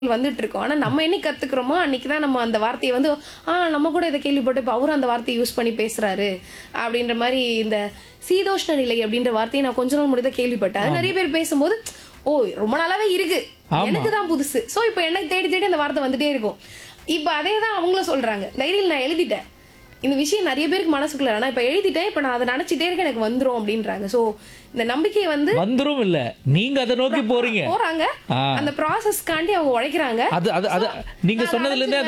வந்துட்டு இருக்கோம் ஆனா நம்ம என்னைக்கு கத்துக்கிறோமோ அன்னைக்கு தான் நம்ம அந்த வார்த்தையை வந்து ஆ நம்ம கூட இதை கேள்விப்பட்டு இப்போ அவரும் அந்த வார்த்தையை யூஸ் பண்ணி பேசுறாரு அப்படின்ற மாதிரி இந்த சீதோஷ்ண நிலை அப்படின்ற வார்த்தையை நான் கொஞ்ச நாள் முன்னாடி தான் கேள்விப்பட்டேன் அது நிறைய பேர் பேசும்போது ஓ ரொம்ப நாளாவே இருக்கு எனக்கு தான் புதுசு சோ இப்போ எனக்கு தேடி தேடி அந்த வார்த்தை வந்துட்டே இருக்கும் இப்போ அதே தான் அவங்களும் சொல்றாங்க டைரியில் நான் எழுதிட்டேன் இந்த விஷயம் நிறைய பேருக்கு மனசுக்குள்ள ஆனா இப்ப எழுதிட்டேன் இப்ப நான் அதை நினைச்சிட்டே இருக்க எனக்கு வந்துரும் அப்படின்றாங்க சோ இந்த நம்பிக்கை வந்து வந்துரும் இல்ல நீங்க அதை நோக்கி போறீங்க போறாங்க ஆ. அந்த ப்ராசஸ்க்காண்டி அவங்க உழைக்கிறாங்க அது அது அது நீங்க சொன்னதுல இருந்தே அது